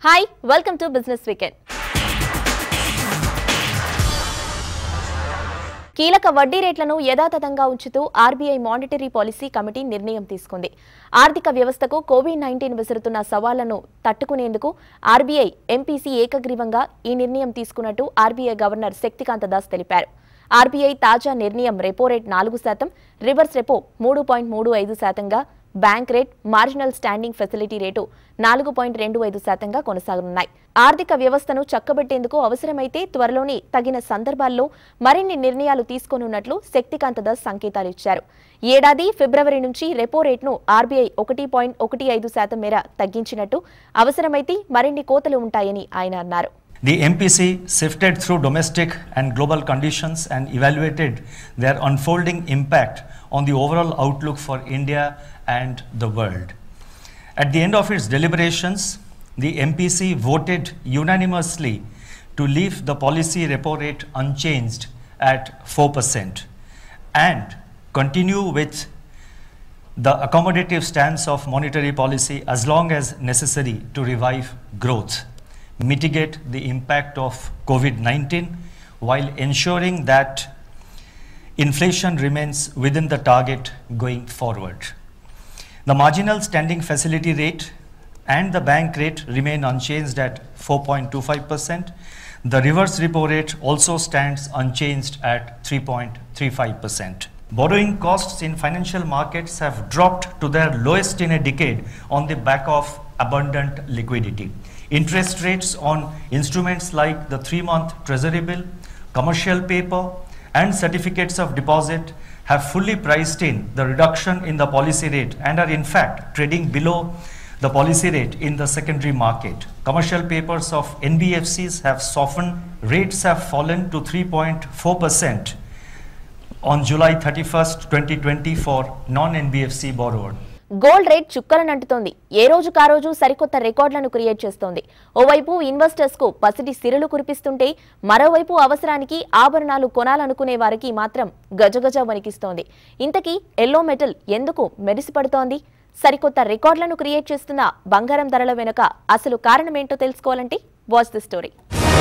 Hi welcome to business weekend కీలక వడ్డీ రేట్లను యథాతథంగా ఉంచుతూ ఆర్బీఐ మానిటరీ పాలసీ కమిటీ నిర్ణయం తీసుకుంది ఆర్థిక వ్యవస్థకు కోవిడ్ నైన్టీన్ విసురుతున్న సవాళ్లను తట్టుకునేందుకు ఆర్బీఐ ఎంపీసీ ఏకగ్రీవంగా ఈ నిర్ణయం తీసుకున్నట్టు ఆర్బీఐ గవర్నర్ శక్తికాంత దాస్ తెలిపారు ఆర్బీఐ తాజా నిర్ణయం రెపో రేట్ నాలుగు శాతం రివర్స్ రెపో మూడు పాయింట్ మూడు ఐదు శాతంగా bank rate marginal standing facility rate నాలుగు పాయింట్ రెండు ఐదు శాతంగా కొనసాగనున్నాయి ఆర్థిక వ్యవస్థను చక్కబెట్టేందుకు అవసరమైతే త్వరలోనే తగిన సందర్భాల్లో మరిన్ని నిర్ణయాలు తీసుకోనున్నట్లు శక్తికాంత దాస్ సంకేతాలు ఇచ్చారు ఏడాది ఫిబ్రవరి నుంచి రెపో రేట్ను ఆర్బీఐ ఒకటి పాయింట్ ఒకటి ఐదు శాతం మేర తగ్గించినట్టు అవసరమైతే మరిన్ని కోతలు ఉంటాయని ఆయన అన్నారు The MPC sifted through domestic and global conditions and evaluated their unfolding impact on the overall outlook for India and the world. At the end of its deliberations, the MPC voted unanimously to leave the policy repo rate unchanged at 4% and continue with the accommodative stance of monetary policy as long as necessary to revive growth, mitigate the impact of COVID 19 while ensuring that inflation remains within the target going forward. The marginal standing facility rate and the bank rate remain unchanged at 4.25%. The reverse repo rate also stands unchanged at 3.35%. Borrowing costs in financial markets have dropped to their lowest in a decade on the back of abundant liquidity. Interest rates on instruments like the three month treasury bill, commercial paper, and certificates of deposit have fully priced in the reduction in the policy rate and are in fact trading below the policy rate in the secondary market. Commercial papers of NBFCs have softened, rates have fallen to 3.4% on July 31st, 2020 for non NBFC borrower. Gold rate చుక్కలనంటుతోంది ఏ రోజు కా రోజు సరికొత్త రికార్డులను create చేస్తోంది ఓవైపు investors కు పసిడి సిరులు కురిపిస్తుంటే మరోవైపు అవసరానికి ఆభరణాలు కొనాలనుకునే వారికి మాత్రం గజగజ వణికిస్తోంది ఇంతకీ ఎల్లో మెటల్ ఎందుకు మెరిసిపడుతోంది సరికొత్త రికార్డులను క్రియేట్ చేస్తున్న బంగారం ధరల వెనుక అసలు కారణమేంటో తెలుసుకోవాలంటే వాచ్ ది స్టోరీ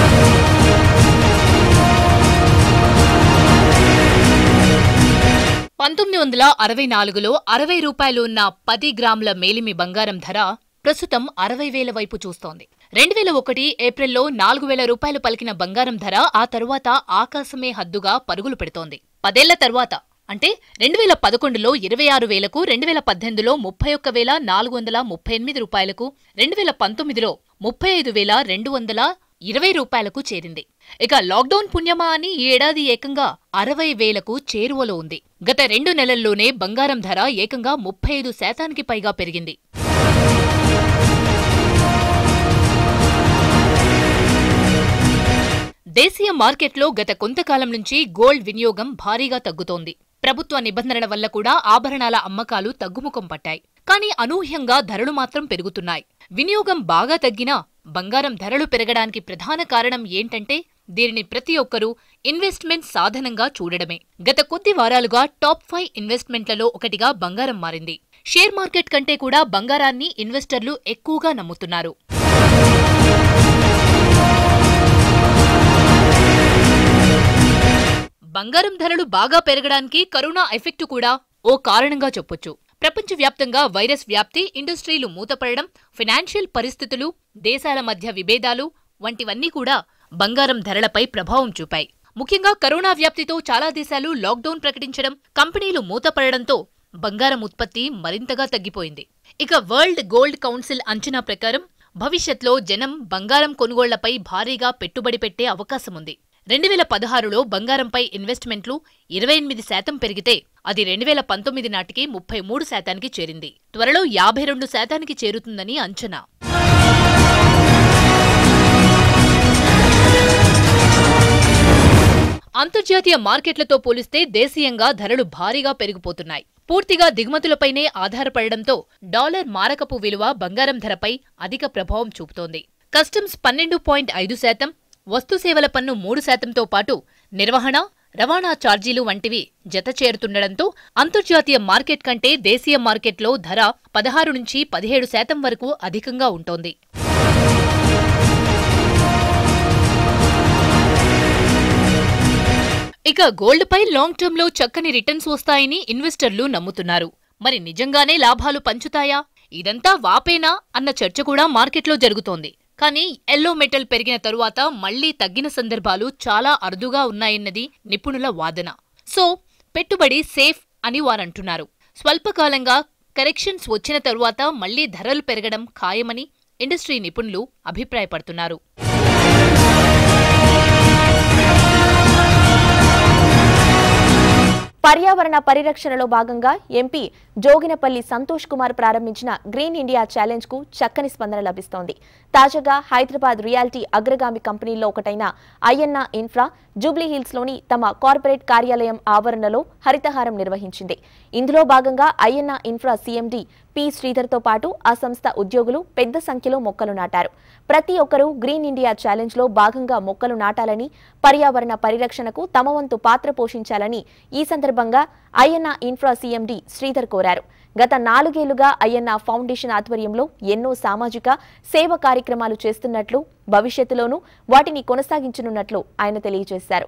పంతొమ్మిది వందల అరవై నాలుగులో అరవై రూపాయలు ఉన్న పది గ్రాముల మేలిమి బంగారం ధర ప్రస్తుతం అరవై వేల వైపు చూస్తోంది రెండు వేల ఒకటి ఏప్రిల్లో నాలుగు వేల రూపాయలు పలికిన బంగారం ధర ఆ తరువాత ఆకాశమే హద్దుగా పరుగులు పెడుతోంది పదేళ్ల తరువాత అంటే రెండు వేల పదకొండులో ఇరవై ఆరు వేలకు రెండు వేల పద్దెనిమిదిలో ముప్పై ఒక్క వేల నాలుగు వందల ముప్పై ఎనిమిది రూపాయలకు రెండు వేల పంతొమ్మిదిలో ముప్పై ఐదు వేల రెండు వందల ఇరవై రూపాయలకు చేరింది ఇక లాక్డౌన్ పుణ్యమా అని ఈ ఏడాది ఏకంగా అరవై వేలకు చేరువలో ఉంది గత రెండు నెలల్లోనే బంగారం ధర ఏకంగా ముప్పై ఐదు శాతానికి పైగా పెరిగింది దేశీయ మార్కెట్లో గత కొంతకాలం నుంచి గోల్డ్ వినియోగం భారీగా తగ్గుతోంది ప్రభుత్వ నిబంధనల వల్ల కూడా ఆభరణాల అమ్మకాలు తగ్గుముఖం పట్టాయి కానీ అనూహ్యంగా ధరలు మాత్రం పెరుగుతున్నాయి వినియోగం బాగా తగ్గినా బంగారం ధరలు పెరగడానికి ప్రధాన కారణం ఏంటంటే దీనిని ప్రతి ఒక్కరూ ఇన్వెస్ట్మెంట్ సాధనంగా చూడడమే గత కొద్ది వారాలుగా టాప్ ఫైవ్ ఇన్వెస్ట్మెంట్లలో ఒకటిగా బంగారం మారింది షేర్ మార్కెట్ కంటే కూడా బంగారాన్ని ఇన్వెస్టర్లు ఎక్కువగా నమ్ముతున్నారు బంగారం ధరలు బాగా పెరగడానికి కరోనా ఎఫెక్టు కూడా ఓ కారణంగా చెప్పొచ్చు ప్రపంచవ్యాప్తంగా వైరస్ వ్యాప్తి ఇండస్ట్రీలు మూతపడడం ఫైనాన్షియల్ పరిస్థితులు దేశాల మధ్య విభేదాలు వంటివన్నీ కూడా బంగారం ధరలపై ప్రభావం చూపాయి ముఖ్యంగా కరోనా వ్యాప్తితో చాలా దేశాలు లాక్డౌన్ ప్రకటించడం కంపెనీలు మూతపడడంతో బంగారం ఉత్పత్తి మరింతగా తగ్గిపోయింది ఇక వరల్డ్ గోల్డ్ కౌన్సిల్ అంచనా ప్రకారం భవిష్యత్లో జనం బంగారం కొనుగోళ్లపై భారీగా పెట్టుబడి పెట్టే అవకాశముంది రెండు వేల పదహారులో బంగారంపై ఇన్వెస్ట్మెంట్లు ఇరవై ఎనిమిది శాతం పెరిగితే అది రెండు వేల పంతొమ్మిది నాటికి ముప్పై మూడు శాతానికి చేరింది త్వరలో యాభై రెండు శాతానికి చేరుతుందని అంచనా అంతర్జాతీయ మార్కెట్లతో పోలిస్తే దేశీయంగా ధరలు భారీగా పెరిగిపోతున్నాయి పూర్తిగా దిగుమతులపైనే ఆధారపడడంతో డాలర్ మారకపు విలువ బంగారం ధరపై అధిక ప్రభావం చూపుతోంది కస్టమ్స్ పన్నెండు పాయింట్ ఐదు శాతం వస్తుసేవల పన్ను మూడు శాతంతో పాటు నిర్వహణ రవాణా ఛార్జీలు వంటివి జత చేరుతుండడంతో అంతర్జాతీయ మార్కెట్ కంటే దేశీయ మార్కెట్లో ధర పదహారు నుంచి పదిహేడు శాతం వరకు అధికంగా ఉంటోంది ఇక గోల్డ్ పై లాంగ్ టర్మ్ లో చక్కని రిటర్న్స్ వస్తాయని ఇన్వెస్టర్లు నమ్ముతున్నారు మరి నిజంగానే లాభాలు పంచుతాయా ఇదంతా వాపేనా అన్న చర్చ కూడా మార్కెట్లో జరుగుతోంది కానీ ఎల్లో మెటల్ పెరిగిన తరువాత మళ్లీ తగ్గిన సందర్భాలు చాలా అరుదుగా ఉన్నాయన్నది నిపుణుల వాదన సో పెట్టుబడి సేఫ్ అని వారంటున్నారు స్వల్పకాలంగా కరెక్షన్స్ వచ్చిన తరువాత మళ్లీ ధరలు పెరగడం ఖాయమని ఇండస్ట్రీ నిపుణులు అభిప్రాయపడుతున్నారు పర్యావరణ పరిరక్షణలో భాగంగా ఎంపీ జోగినపల్లి సంతోష్ కుమార్ ప్రారంభించిన గ్రీన్ ఇండియా ఛాలెంజ్ కు చక్కని స్పందన లభిస్తోంది తాజాగా హైదరాబాద్ రియాలిటీ అగ్రగామి కంపెనీల్లో ఒకటైన ఐఎన్ఆ ఇన్ఫ్రా జూబ్లీహిల్స్ లోని తమ కార్పొరేట్ కార్యాలయం ఆవరణలో హరితహారం నిర్వహించింది ఇందులో భాగంగా ఐఎన్ఆ ఇన్ఫ్రా సీఎండీ పి శ్రీధర్తో పాటు ఆ సంస్థ ఉద్యోగులు పెద్ద సంఖ్యలో మొక్కలు నాటారు ప్రతి ఒక్కరూ గ్రీన్ ఇండియా ఛాలెంజ్ లో భాగంగా మొక్కలు నాటాలని పర్యావరణ పరిరక్షణకు తమ వంతు పాత్ర పోషించాలని ఈ సందర్భంగా ఐఎన్ఆ ఇన్ఫ్రా సీఎండీ శ్రీధర్ కోరారు గత నాలుగేళ్లుగా ఐఎన్ఆ ఫౌండేషన్ ఆధ్వర్యంలో ఎన్నో సామాజిక సేవ కార్యక్రమాలు చేస్తున్నట్లు భవిష్యత్తులోనూ వాటిని కొనసాగించనున్నట్లు ఆయన తెలియజేశారు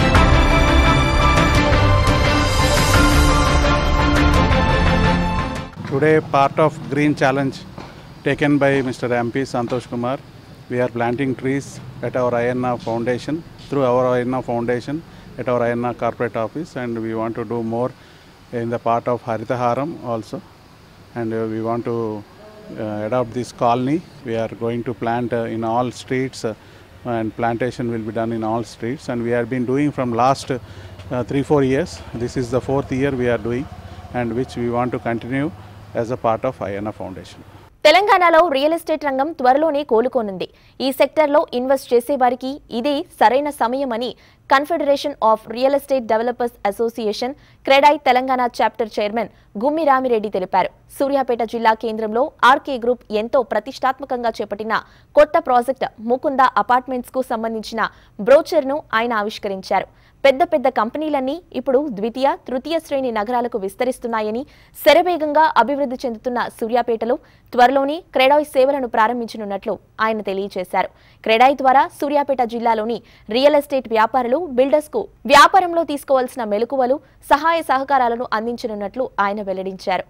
Today, part of Green Challenge taken by Mr. MP Santosh Kumar, we are planting trees at our INA Foundation, through our INA Foundation, at our INA corporate office, and we want to do more in the part of Haritaharam also. And uh, we want to uh, adopt this colony. We are going to plant uh, in all streets, uh, and plantation will be done in all streets. And we have been doing from last uh, three, four years. This is the fourth year we are doing, and which we want to continue as a part of INA Foundation. తెలంగాణలో real estate రంగం త్వరలోనే కోలుకోనుంది ఈ సెక్టార్లో invest చేసేవారికి ఇదే సరైన సమయమని confederation of real estate developers association CREDAI Telangana chapter chairman Gummi Ramireddy తెలిపారు సూర్యాపేట జిల్లా కేంద్రంలో ఆర్కే గ్రూప్ ఎంతో ప్రతిష్టాత్మకంగా చేపట్టిన కొత్త ప్రాజెక్ట్ ముకుంద అపార్ట్మెంట్స్ కు సంబంధించిన బ్రోచర్ను ఆయన ఆవిష్కరించారు పెద్ద పెద్ద కంపెనీలన్నీ ఇప్పుడు ద్వితీయ తృతీయ శ్రేణి నగరాలకు విస్తరిస్తున్నాయని శరవేగంగా అభివృద్ధి చెందుతున్న సూర్యాపేటలో త్వరలోనే క్రెడాయ్ సేవలను ప్రారంభించనున్నట్లు ఆయన తెలియజేశారు క్రెడాయ్ ద్వారా సూర్యాపేట జిల్లాలోని రియల్ ఎస్టేట్ వ్యాపారులు బిల్డర్స్ కు వ్యాపారంలో తీసుకోవాల్సిన మెలకువలు సహాయ సహకారాలను అందించనున్నట్లు ఆయన వెల్లడించారు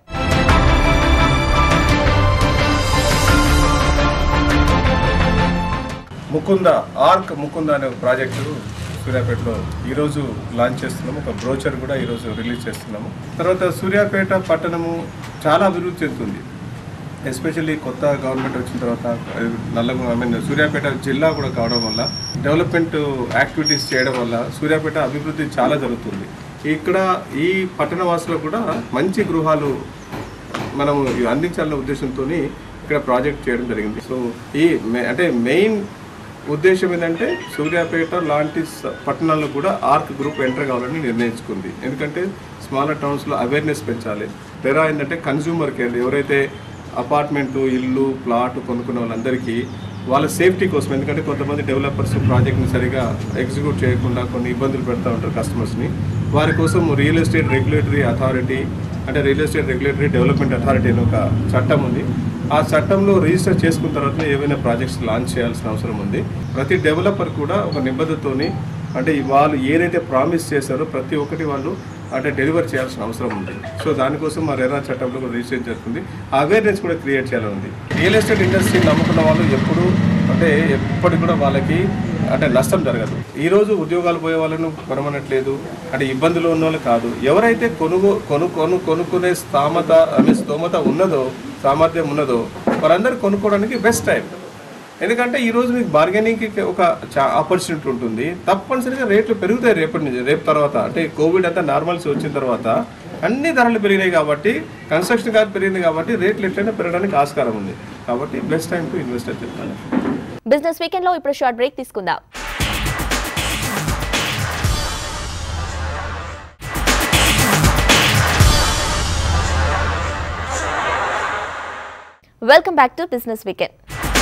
ముకుంద ఆర్క్ ముకుంద అనే ఒక ప్రాజెక్టు సూర్యాపేటలో ఈరోజు లాంచ్ చేస్తున్నాము ఒక బ్రోచర్ కూడా ఈరోజు రిలీజ్ చేస్తున్నాము తర్వాత సూర్యాపేట పట్టణము చాలా అభివృద్ధి చెందుతుంది ఎస్పెషల్లీ కొత్త గవర్నమెంట్ వచ్చిన తర్వాత నల్లగొండ ఐ మీన్ సూర్యాపేట జిల్లా కూడా కావడం వల్ల డెవలప్మెంట్ యాక్టివిటీస్ చేయడం వల్ల సూర్యాపేట అభివృద్ధి చాలా జరుగుతుంది ఇక్కడ ఈ పట్టణ వాసులకు కూడా మంచి గృహాలు మనము ఇవి అందించాలనే ఉద్దేశంతో ఇక్కడ ప్రాజెక్ట్ చేయడం జరిగింది సో ఈ మే- అంటే మెయిన్ ఉద్దేశం ఏంటంటే సూర్యాపేట లాంటి స- పట్టణాల్లో కూడా ఆర్క్ గ్రూప్ ఎంటర్ కావాలని నిర్ణయించుకుంది ఎందుకంటే స్మాలర్ టౌన్స్లో అవేర్నెస్ పెంచాలి తెరా ఏంటంటే కన్జ్యూమర్ కేర్ ఎవరైతే అపార్ట్మెంటు ఇల్లు ప్లాట్ కొనుక్కున్న వాళ్ళందరికీ వాళ్ళ సేఫ్టీ కోసం ఎందుకంటే కొంతమంది డెవలపర్స్ ప్రాజెక్ట్ని సరిగా ఎగ్జిక్యూట్ చేయకుండా కొన్ని ఇబ్బందులు పెడతా ఉంటారు కస్టమర్స్ని వారి కోసం రియల్ ఎస్టేట్ రెగ్యులేటరీ అథారిటీ అంటే real estate regulatory development authority అని ఒక చట్టం ఉంది ఆ చట్టంలో రిజిస్టర్ చేసుకున్న తర్వాత ఏవైనా ప్రాజెక్ట్స్ లాంచ్ చేయాల్సిన అవసరం ఉంది ప్రతి డెవలపర్ కూడా ఒక నిబద్ధతతోని అంటే వాళ్ళు ఏదైతే ప్రామిస్ చేశారో ప్రతి ఒక్కటి వాళ్ళు అంటే డెలివర్ చేయాల్సిన అవసరం ఉంది సో దానికోసం మా రెరా చట్టంలో కూడా రిజిస్టర్ జరుగుతుంది అవేర్నెస్ కూడా క్రియేట్ చేయాలని ఉంది రియల్ ఎస్టేట్ ఇండస్ట్రీ నమ్ముకున్న వాళ్ళు ఎప్పుడు అంటే ఎప్పటికి కూడా వాళ్ళకి అంటే నష్టం జరగదు ఈ రోజు ఉద్యోగాలు పోయే వాళ్ళను కొనమనట్లేదు అంటే ఇబ్బందులు ఉన్న వాళ్ళు కాదు ఎవరైతే కొనుగో కొను కొను కొనుక్కునే స్థామత అనే స్తోమత ఉన్నదో సామర్థ్యం ఉన్నదో వారందరూ కొనుక్కోవడానికి బెస్ట్ టైం ఎందుకంటే ఈ రోజు మీకు బార్గెనింగ్కి ఒక ఆపర్చునిటీ ఉంటుంది తప్పనిసరిగా రేట్లు పెరుగుతాయి రేపటి నుంచి రేపు తర్వాత అంటే కోవిడ్ అంతా నార్మల్స్ వచ్చిన తర్వాత అన్ని ధరలు పెరిగినాయి కాబట్టి కన్స్ట్రక్షన్ కాదు పెరిగింది కాబట్టి రేట్లు ఎట్లయినా పెరగడానికి ఆస్కారం ఉంది కాబట్టి బెస్ట్ టైం టు ఇన్వెస్ట్ అని చెప్తాను బిజినెస్ వీకెండ్ లో ఇప్పుడు షార్ట్ బ్రేక్ తీసుకుందాం welcome back to business weekend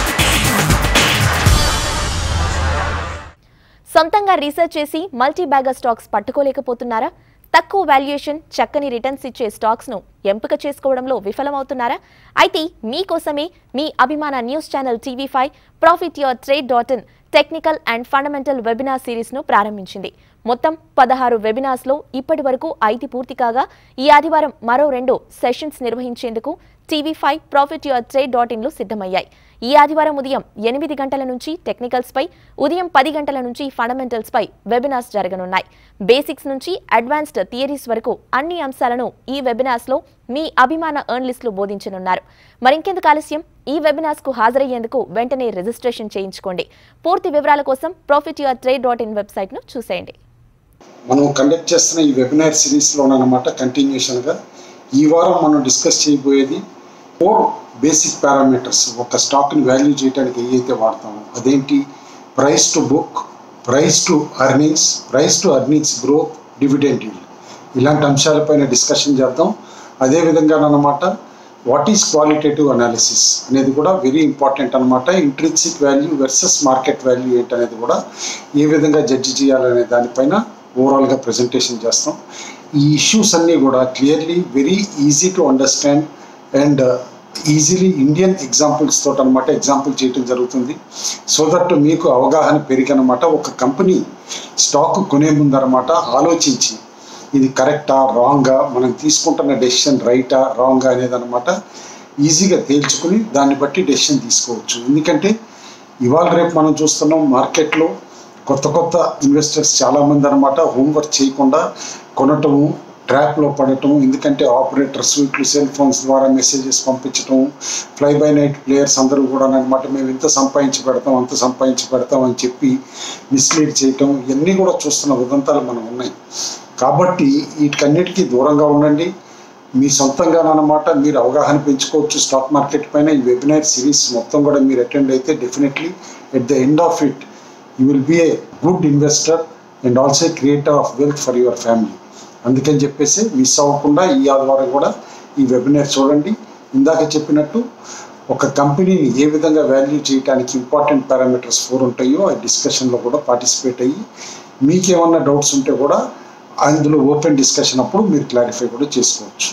సొంతంగా రీసెర్చ్ చేసి మల్టీ బ్యాగర్ స్టాక్స్ పట్టుకోలేకపోతున్నారా తక్కువ వాల్యుయేషన్ చక్కని రిటర్న్స్ ఇచ్చే స్టాక్స్ ను ఎంపిక చేసుకోవడంలో విఫలమవుతున్నారా అయితే మీకోసమే మీ అభిమాన news channel TV five profit your trade dot in technical and fundamental webinar సిరీస్ను ప్రారంభించింది మొత్తం పదహారు వెబినార్స్లో ఇప్పటి వరకు ఐదు పూర్తి కాగా ఈ ఆదివారం మరో రెండు సెషన్స్ నిర్వహించేందుకు TV five profit your trade dot ఇన్లు సిద్ధమయ్యాయి ఈ ఆదివారం ఉదయం ఎనిమిది గంటల నుంచి టెక్నికల్స్ పై ఉదయం పది గంటల నుంచి ఫండమెంటల్స్ పై వెబినార్స్ జరగనున్నాయి బేసిక్స్ నుంచి అడ్వాన్స్డ్ థియరీస్ వరకు అన్ని అంశాలను ఈ వెబినార్స్ లో మీ అభిమాన ఎర్న్లిస్టులు బోధించనున్నారు మరింకెందుకు ఆలస్యం ఈ వెబినార్స్ కు హాజరయ్యేందుకు వెంటనే రిజిస్ట్రేషన్ చేయించుకోండి పూర్తి వివరాల కోసం profit your trade dot in website ను చూసేయండి మనం కండక్ట్ చేస్తున్న ఈ వెబినార్ సిరీస్లోనమాట కంటిన్యూషన్గా ఈ వారం మనం డిస్కస్ చేయబోయేది ఫోర్ బేసిక్ పారామీటర్స్ ఒక స్టాక్ని వాల్యూ చేయడానికి ఏవైతే వాడతామో అదేంటి price to book price to earnings price to earnings growth dividend yield ఇలాంటి అంశాలపైన డిస్కషన్ చేద్దాం అదేవిధంగా అన్నమాట వాట్ ఈస్ క్వాలిటేటివ్ అనాలిసిస్ అనేది కూడా వెరీ ఇంపార్టెంట్ అనమాట intrinsic value versus market value ఏంటనేది కూడా ఏ విధంగా జడ్జి చేయాలనే దానిపైన ఓవరాల్గా ప్రజెంటేషన్ చేస్తాం ఈ ఇష్యూస్ అన్నీ కూడా clearly very easy to understand and easily Indian examples తోటి అనమాట ఎగ్జాంపుల్ చేయడం జరుగుతుంది సో దట్ మీకు అవగాహన పెరిగనమాట ఒక కంపెనీ స్టాక్ కొనే ముందు అనమాట ఆలోచించి ఇది కరెక్టా రాంగా మనం తీసుకుంటున్న డెసిషన్ రైటా రాంగా అనేది అనమాట ఈజీగా తేల్చుకుని దాన్ని బట్టి డెసిషన్ తీసుకోవచ్చు ఎందుకంటే ఇవాళ రేపు మనం చూస్తున్నాం మార్కెట్లో కొత్త కొత్త ఇన్వెస్టర్స్ చాలామంది అనమాట హోంవర్క్ చేయకుండా కొనటము ట్రాప్లో పడటం ఎందుకంటే ఆపరేటర్స్ ఇట్లు సెల్ ఫోన్స్ ద్వారా మెసేజెస్ పంపించడం ఫ్లై బై నైట్ ప్లేయర్స్ అందరూ కూడా అనమాట మేము ఇంత సంపాదించి పెడతాం అంత సంపాదించి పెడతాం అని చెప్పి మిస్లీడ్ చేయటం ఇవన్నీ కూడా చూస్తున్న ఉదంతాలు మనం ఉన్నాయి కాబట్టి వీటికన్నిటికీ దూరంగా ఉండండి మీ సొంతంగానమాట మీరు అవగాహన పెంచుకోవచ్చు స్టాక్ మార్కెట్ పైన ఈ వెబినార్ సిరీస్ మొత్తం కూడా మీరు అటెండ్ అయితే definitely at the end of it you will be a good investor and also creator of wealth for your family అందుకని చెప్పేసి మిస్ అవ్వకుండా ఈ ఆదివారం కూడా ఈ వెబినార్ చూడండి ఇందాక చెప్పినట్టు ఒక కంపెనీని ఏ విధంగా వాల్యూ చేయడానికి ఇంపార్టెంట్ పారామీటర్స్ ఫోర్ ఉంటాయో ఆ డిస్కషన్లో కూడా పార్టిసిపేట్ అయ్యి మీకేమన్నా డౌట్స్ ఉంటే కూడా అందులో ఓపెన్ డిస్కషన్ అప్పుడు మీరు క్లారిఫై కూడా చేసుకోవచ్చు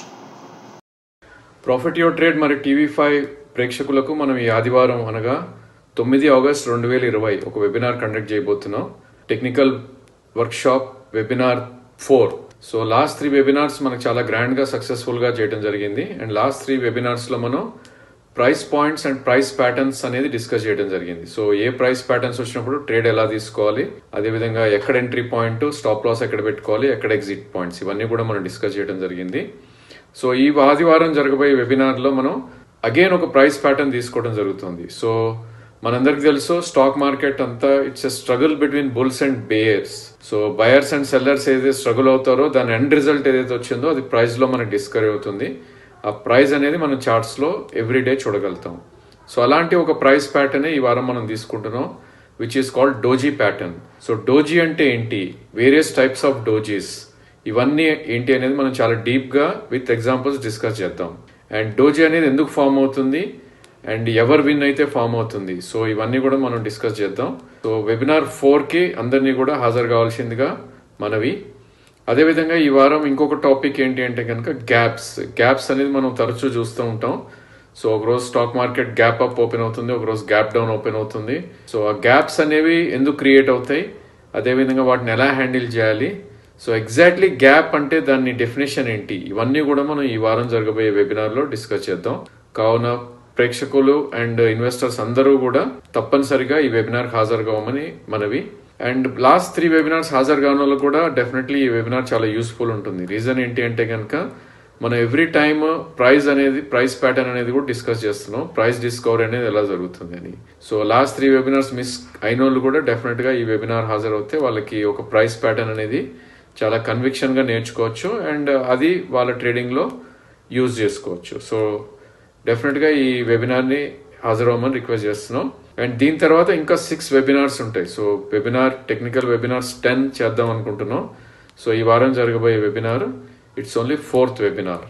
ప్రాఫిట్ యువర్ ట్రేడ్ మరి టీవీ ఫైవ్ ప్రేక్షకులకు మనం ఈ ఆదివారం అనగా తొమ్మిది ఆగస్ట్ రెండు వేల ఇరవై ఒక వెబినార్ కండక్ట్ చేయబోతున్నాం technical workshop webinar four so last three webinars మనకు చాలా గ్రాండ్గా సక్సెస్ఫుల్గా చేయడం జరిగింది అండ్ లాస్ట్ త్రీ వెబినార్స్లో మనం price points and price patterns అనేది డిస్కస్ చేయడం జరిగింది సో ఏ ప్రైస్ ప్యాటర్న్స్ వచ్చినప్పుడు ట్రేడ్ ఎలా తీసుకోవాలి అదేవిధంగా ఎక్కడ ఎంట్రీ పాయింట్ స్టాప్ లాస్ ఎక్కడ పెట్టుకోవాలి ఎక్కడ ఎగ్జిట్ పాయింట్స్ ఇవన్నీ కూడా మనం డిస్కస్ చేయడం జరిగింది సో ఈ ఆదివారం జరగబోయే వెబినార్లో మనం అగైన్ ఒక ప్రైస్ ప్యాటర్న్ తీసుకోవడం జరుగుతుంది సో మనందరికి తెలుసు స్టాక్ మార్కెట్ అంతా it's a struggle between bulls and bears so buyers and sellers ఏదైతే స్ట్రగుల్ అవుతారో దాని ఎండ్ రిజల్ట్ ఏదైతే వచ్చిందో అది ప్రైస్ లో మనకి డిస్కవరీ అవుతుంది ఆ ప్రైస్ అనేది మనం చార్ట్స్ లో ఎవ్రీడే చూడగలుగుతాం సో అలాంటి ఒక ప్రైస్ ప్యాటర్న్ ఈ వారం మనం తీసుకుంటున్నాం which is called doji pattern so doji అంటే ఏంటి వేరియస్ టైప్స్ ఆఫ్ డోజీస్ ఇవన్నీ ఏంటి అనేది మనం చాలా డీప్ గా విత్ ఎగ్జాంపుల్స్ డిస్కస్ చేద్దాం అండ్ డోజీ అనేది ఎందుకు ఫామ్ అవుతుంది అండ్ ఎవరు విన్ అయితే ఫామ్ అవుతుంది సో ఇవన్నీ కూడా మనం డిస్కస్ చేద్దాం సో వెబినార్ ఫోర్ కి అందరినీ కూడా హాజరు కావాల్సిందిగా మనవి అదేవిధంగా ఈ వారం ఇంకొక టాపిక్ ఏంటి అంటే కనుక గ్యాప్స్ గ్యాప్స్ అనేది మనం తరచూ చూస్తూ ఉంటాం సో ఒకరోజు stock market gap up open అవుతుంది ఒకరోజు గ్యాప్ డౌన్ ఓపెన్ అవుతుంది సో ఆ గ్యాప్స్ అనేవి ఎందుకు క్రియేట్ అవుతాయి అదేవిధంగా వాటిని ఎలా హ్యాండిల్ చేయాలి సో ఎగ్జాక్ట్లీ గ్యాప్ అంటే దాని డెఫినేషన్ ఏంటి ఇవన్నీ కూడా మనం ఈ వారం జరగబోయే వెబినార్లో డిస్కస్ చేద్దాం కావున ప్రేక్షకులు అండ్ ఇన్వెస్టర్స్ అందరూ కూడా తప్పనిసరిగా ఈ వెబినార్ హాజరు కావమని మనవి అండ్ లాస్ట్ త్రీ వెబినార్స్ హాజరు కావడం వల్ల కూడా డెఫినెట్లీ ఈ వెబినార్ చాలా యూస్ఫుల్ ఉంటుంది రీజన్ ఏంటి అంటే కనుక మనం ఎవ్రీ టైమ్ ప్రైస్ అనేది ప్రైస్ ప్యాటర్న్ అనేది కూడా డిస్కస్ చేస్తున్నాం ప్రైస్ డిస్కవరీ అనేది ఎలా జరుగుతుంది అని so last three webinars miss అయిన వాళ్ళు కూడా డెఫినెట్ గా ఈ వెబినార్ హాజరవుతే వాళ్ళకి ఒక ప్రైస్ ప్యాటర్న్ అనేది చాలా కన్విక్షన్ గా నేర్చుకోవచ్చు అండ్ అది వాళ్ళ ట్రేడింగ్ లో యూజ్ చేసుకోవచ్చు సో డెఫినెట్ గా ఈ వెబినార్ ని హాజరవ్వమని రిక్వెస్ట్ చేస్తున్నాం అండ్ దీని తర్వాత ఇంకా సిక్స్ వెబినార్స్ ఉంటాయి so webinar technical webinars ten చేద్దాం అనుకుంటున్నాం సో ఈ వారం జరగబోయే webinar it's only fourth webinar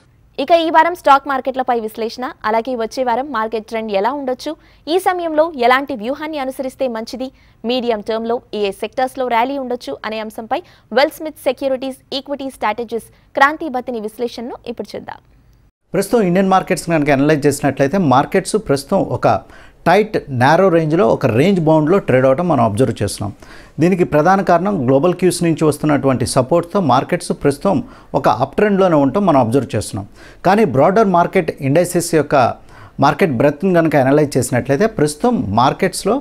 ఇక ఈ వారం స్టాక్ మార్కెట్లపై విశ్లేషణ అలాగే వచ్చే వారం మార్కెట్ ట్రెండ్ ఎలా ఉండొచ్చు ఈ సమయంలో ఎలాంటి వ్యూహాన్ని అనుసరిస్తే మంచిది మీడియం టర్మ్లో ఏ సెక్టర్స్లో ర్యాలీ ఉండొచ్చు అనే అంశంపై well smith securities equity strategist Kranthi Bathini విశ్లేషణను ఇప్పుడు చూద్దాం ప్రస్తుతం ఇండియన్ మార్కెట్స్ కనుక అనలైజ్ చేసినట్లయితే మార్కెట్స్ ప్రస్తుతం ఒక టైట్ నారో రేంజ్లో ఒక రేంజ్ బౌండ్లో ట్రేడ్ అవడం మనం అబ్జర్వ్ చేస్తున్నాం దీనికి ప్రధాన కారణం గ్లోబల్ క్యూస్ నుంచి వస్తున్నటువంటి సపోర్ట్తో మార్కెట్స్ ప్రస్తుతం ఒక అప్ ట్రెండ్లోనే ఉండటం మనం అబ్జర్వ్ చేస్తున్నాం కానీ బ్రాడర్ మార్కెట్ ఇండైసెస్ యొక్క మార్కెట్ బ్రెత్ని కనుక అనలైజ్ చేసినట్లయితే ప్రస్తుతం మార్కెట్స్లో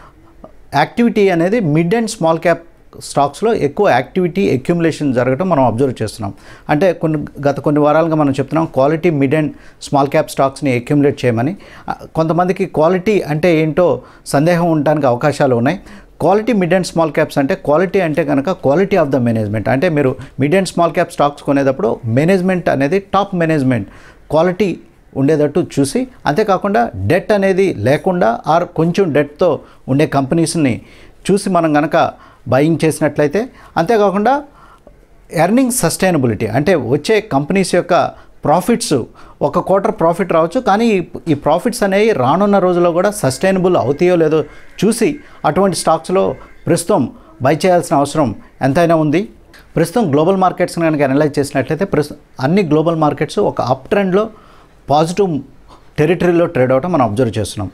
యాక్టివిటీ అనేది మిడ్ అండ్ స్మాల్ క్యాప్ స్టాక్స్లో ఎక్కువ యాక్టివిటీ అక్యుములేషన్ జరగడం మనం అబ్జర్వ్ చేస్తున్నాం అంటే కొన్ని గత కొన్ని వారాలుగా మనం చెప్తున్నాం quality mid and small cap స్టాక్స్ని అక్యుములేట్ చేయమని ఆ, కొంతమందికి క్వాలిటీ అంటే ఏంటో సందేహం ఉండడానికి అవకాశాలు ఉన్నాయి quality mid and small caps అంటే క్వాలిటీ అంటే కనుక క్వాలిటీ ఆఫ్ ద మేనేజ్మెంట్ అంటే మీరు mid and small cap stocks కొనేటప్పుడు మేనేజ్మెంట్ అనేది టాప్ మేనేజ్మెంట్ క్వాలిటీ ఉండేటట్టు చూసి అంతేకాకుండా డెట్ అనేది లేకుండా ఆర్ కొంచెం డెట్తో ఉండే కంపెనీస్ని చూసి మనం కనుక బయింగ్ చేసినట్లయితే అంతేకాకుండా ఎర్నింగ్ సస్టైనబిలిటీ అంటే వచ్చే కంపెనీస్ యొక్క ప్రాఫిట్స్ ఒక క్వార్టర్ ప్రాఫిట్ రావచ్చు కానీ ఈ- ఈ ప్రాఫిట్స్ అనేవి రానున్న రోజుల్లో కూడా సస్టైనబుల్ అవుతాయో లేదో చూసి అటువంటి స్టాక్స్లో ప్రస్తుతం బై చేయాల్సిన అవసరం ఎంతైనా ఉంది ప్రస్తుతం గ్లోబల్ మార్కెట్స్ కనుక అనలైజ్ చేసినట్లయితే ప్రస్తుతం అన్ని గ్లోబల్ మార్కెట్స్ ఒక అప్ ట్రెండ్లో పాజిటివ్ టెరిటరీలో ట్రేడ్ అవటం మనం అబ్జర్వ్ చేస్తున్నాం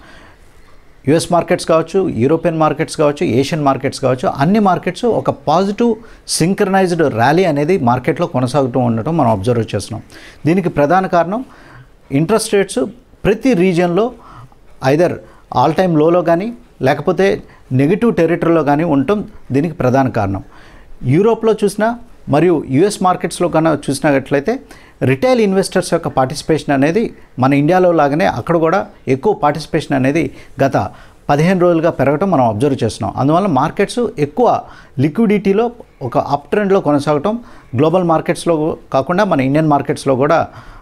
యుఎస్ మార్కెట్స్ కావచ్చు యూరోపియన్ మార్కెట్స్ కావచ్చు ఏషియన్ మార్కెట్స్ కావచ్చు అన్ని మార్కెట్స్ ఒక పాజిటివ్ సింక్రనైజ్డ్ ర్యాలీ అనేది మార్కెట్లో కొనసాగుతూ ఉండటం మనం అబ్జర్వ్ చేస్తున్నాం దీనికి ప్రధాన కారణం ఇంట్రెస్ట్ రేట్స్ ప్రతి రీజియన్లో ఐదర్ ఆల్ టైమ్ లోలో కానీ లేకపోతే నెగిటివ్ టెరిటరీలో కానీ ఉండటం దీనికి ప్రధాన కారణం యూరోప్లో చూసినా మరియు యుఎస్ మార్కెట్స్లో కన్నా చూసినట్లయితే రిటైల్ ఇన్వెస్టర్స్ యొక్క పార్టిసిపేషన్ అనేది మన ఇండియాలో లాగానే అక్కడ కూడా ఎక్కువ పార్టిసిపేషన్ అనేది గత పదిహేను రోజులుగా పెరగటం మనం అబ్జర్వ్ చేస్తున్నాం అందువల్ల మార్కెట్స్ ఎక్కువ లిక్విడిటీలో ఒక అప్ ట్రెండ్లో కొనసాగటం గ్లోబల్ మార్కెట్స్లో కాకుండా మన ఇండియన్ మార్కెట్స్లో కూడా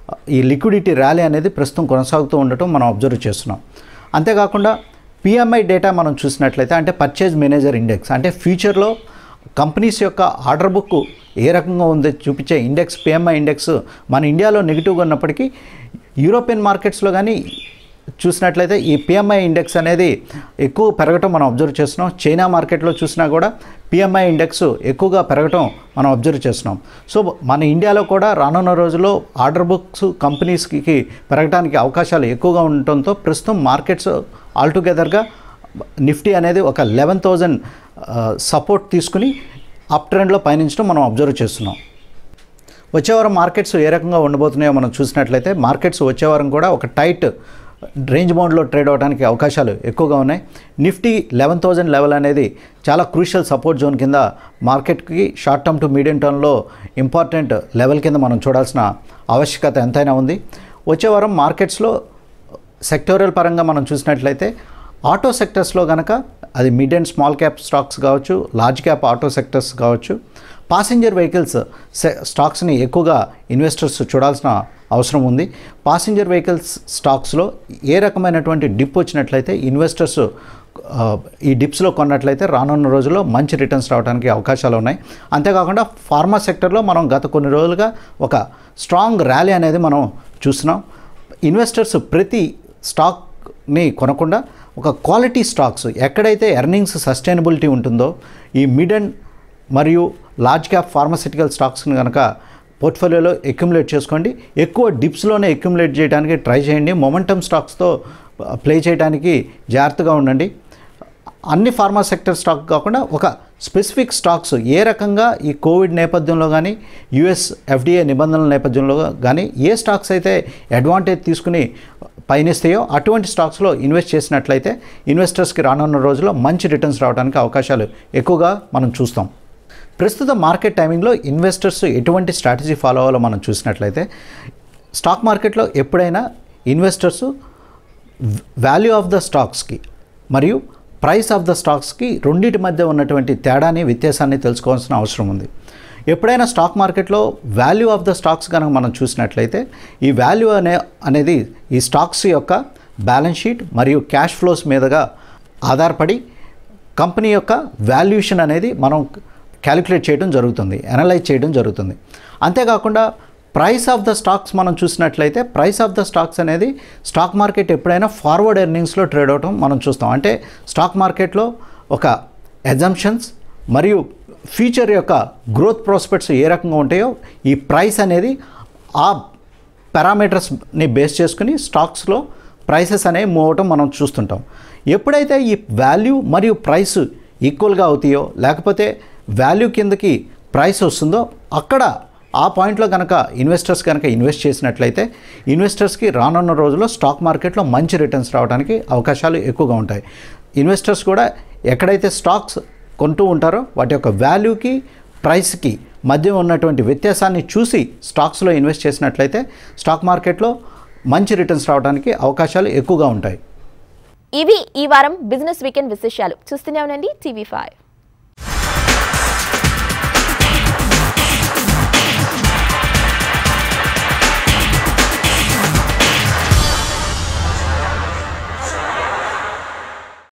ఈ లిక్విడిటీ ర్యాలీ అనేది ప్రస్తుతం కొనసాగుతూ ఉండటం మనం అబ్జర్వ్ చేస్తున్నాం అంతేకాకుండా పిఎంఐ డేటా మనం చూసినట్లయితే అంటే పర్చేజ్ మేనేజర్ ఇండెక్స్ అంటే ఫ్యూచర్లో కంపెనీస్ యొక్క ఆర్డర్ బుక్ ఏ రకంగా ఉందో చూపించే ఇండెక్స్ పిఎంఐ ఇండెక్స్ మన ఇండియాలో నెగిటివ్గా ఉన్నప్పటికీ యూరోపియన్ మార్కెట్స్లో కానీ చూసినట్లయితే ఈ పిఎంఐ ఇండెక్స్ అనేది ఎక్కువ పెరగటం మనం అబ్జర్వ్ చేస్తున్నాం చైనా మార్కెట్లో చూసినా కూడా పిఎంఐ ఇండెక్స్ ఎక్కువగా పెరగటం మనం అబ్జర్వ్ చేస్తున్నాం సో మన ఇండియాలో కూడా రానున్న రోజుల్లో ఆర్డర్ బుక్స్ కంపెనీస్కి పెరగడానికి అవకాశాలు ఎక్కువగా ఉండటంతో ప్రస్తుతం మార్కెట్స్ ఆల్టుగెదర్గా నిఫ్టీ అనేది ఒక లెవెన్ థౌజండ్ సపోర్ట్ తీసుకుని అప్ ట్రెండ్లో పయనించడం మనం అబ్జర్వ్ చేస్తున్నాం వచ్చే వారం మార్కెట్స్ ఏ రకంగా ఉండబోతున్నాయో మనం చూసినట్లయితే మార్కెట్స్ వచ్చే వారం కూడా ఒక టైట్ రేంజ్ బౌండ్లో ట్రేడ్ అవడానికి అవకాశాలు ఎక్కువగా ఉన్నాయి నిఫ్టీ లెవెన్ థౌజండ్ లెవెల్ అనేది చాలా క్రూషియల్ సపోర్ట్ జోన్ కింద మార్కెట్కి షార్ట్ టర్మ్ టు మీడియం టర్మ్లో ఇంపార్టెంట్ లెవెల్ కింద మనం చూడాల్సిన ఆవశ్యకత ఎంతైనా ఉంది వచ్చే వారం మార్కెట్స్లో సెక్టోరియల్ పరంగా మనం చూసినట్లయితే ఆటో సెక్టర్స్లో కనుక అది mid and small cap stocks కావచ్చు లార్జ్ క్యాప్ ఆటో సెక్టర్స్ కావచ్చు పాసింజర్ వెహికల్స్ సె స్టాక్స్ని ఎక్కువగా ఇన్వెస్టర్స్ చూడాల్సిన అవసరం ఉంది పాసింజర్ వెహికల్స్ స్టాక్స్లో ఏ రకమైనటువంటి డిప్ వచ్చినట్లయితే ఇన్వెస్టర్స్ ఆ, ఈ డిప్స్లో కొన్నట్లయితే రానున్న రోజుల్లో మంచి రిటర్న్స్ రావడానికి అవకాశాలు ఉన్నాయి అంతేకాకుండా ఫార్మా సెక్టర్లో మనం గత కొన్ని రోజులుగా ఒక స్ట్రాంగ్ ర్యాలీ అనేది మనం చూస్తున్నాం ఇన్వెస్టర్స్ ప్రతి స్టాక్ని కొనకుండా ఒక క్వాలిటీ స్టాక్స్ ఎక్కడైతే ఎర్నింగ్స్ సస్టైనబిలిటీ ఉంటుందో ఈ మిడ్ అండ్ మరియు లార్జ్ క్యాప్ ఫార్మసిటికల్ స్టాక్స్ని కనుక పోర్ట్ఫోలియోలో అక్యుములేట్ చేసుకోండి ఎక్కువ డిప్స్లోనే అక్యుములేట్ చేయడానికి ట్రై చేయండి మొమెంటమ్ స్టాక్స్తో ప్లే చేయడానికి జాగ్రత్తగా ఉండండి అన్ని ఫార్మా సెక్టర్ స్టాక్ కాకుండా ఒక స్పెసిఫిక్ స్టాక్స్ ఏ రకంగా ఈ కోవిడ్ నేపథ్యంలో కానీ యుఎస్ ఎఫ్డిఏ నిబంధనల నేపథ్యంలో కానీ ఏ స్టాక్స్ అయితే అడ్వాంటేజ్ తీసుకుని పయనిస్తాయో అటువంటి స్టాక్స్లో ఇన్వెస్ట్ చేసినట్లయితే ఇన్వెస్టర్స్కి రానున్న రోజుల్లో మంచి రిటర్న్స్ రావడానికి అవకాశాలు ఎక్కువగా మనం చూస్తాం ప్రస్తుత మార్కెట్ టైమింగ్లో ఇన్వెస్టర్స్ ఎటువంటి స్ట్రాటజీ ఫాలో అవ్వాలో మనం చూసినట్లయితే స్టాక్ మార్కెట్లో ఎప్పుడైనా ఇన్వెస్టర్స్ వాల్యూ ఆఫ్ ద స్టాక్స్కి మరియు ప్రైస్ ఆఫ్ ద స్టాక్స్కి రెండింటి మధ్య ఉన్నటువంటి తేడాని వ్యత్యాసాన్ని తెలుసుకోవాల్సిన అవసరం ఉంది ఎప్పుడైనా స్టాక్ మార్కెట్లో వాల్యూ ఆఫ్ ద స్టాక్స్ కనుక మనం చూసినట్లయితే ఈ వాల్యూ అనే అనేది ఈ స్టాక్స్ యొక్క బ్యాలెన్స్ షీట్ మరియు క్యాష్ ఫ్లోస్ మీదుగా ఆధారపడి కంపెనీ యొక్క వాల్యుయేషన్ అనేది మనం క్యాలిక్యులేట్ చేయడం జరుగుతుంది అనలైజ్ చేయడం జరుగుతుంది అంతేకాకుండా ప్రైస్ ఆఫ్ ద స్టాక్స్ మనం చూసినట్లయితే ప్రైస్ ఆఫ్ ద స్టాక్స్ అనేది స్టాక్ మార్కెట్ ఎప్పుడైనా ఫార్వర్డ్ ఎర్నింగ్స్లో ట్రేడ్ అవటం మనం చూస్తాం అంటే స్టాక్ మార్కెట్లో ఒక ఎజంప్షన్స్ మరియు ఫ్యూచర్ యొక్క గ్రోత్ ప్రాస్పెక్ట్స్ ఏ రకంగా ఉంటాయో ఈ ప్రైస్ అనేది ఆ పారామీటర్స్ని బేస్ చేసుకుని స్టాక్స్లో ప్రైసెస్ అనేవి మూవ్ అవటం మనం చూస్తుంటాం ఎప్పుడైతే ఈ వాల్యూ మరియు ప్రైస్ ఈక్వల్గా అవుతాయో లేకపోతే వాల్యూ కిందకి ప్రైస్ వస్తుందో అక్కడ ఆ పాయింట్లో కనుక ఇన్వెస్టర్స్ కనుక ఇన్వెస్ట్ చేసినట్లయితే ఇన్వెస్టర్స్కి రానున్న రోజుల్లో స్టాక్ మార్కెట్లో మంచి రిటర్న్స్ రావడానికి అవకాశాలు ఎక్కువగా ఉంటాయి ఇన్వెస్టర్స్ కూడా ఎక్కడైతే స్టాక్స్ కొంటూ ఉంటారో వాటి యొక్క వాల్యూకి ప్రైస్కి మధ్య ఉన్నటువంటి వ్యత్యాసాన్ని చూసి స్టాక్స్లో ఇన్వెస్ట్ చేసినట్లయితే స్టాక్ మార్కెట్లో మంచి రిటర్న్స్ రావడానికి అవకాశాలు ఎక్కువగా ఉంటాయి ఇవి ఈ వారం బిజినెస్ వీకెండ్ విశేషాలు చూస్తూనే ఉండండి టీవీ ఫైవ్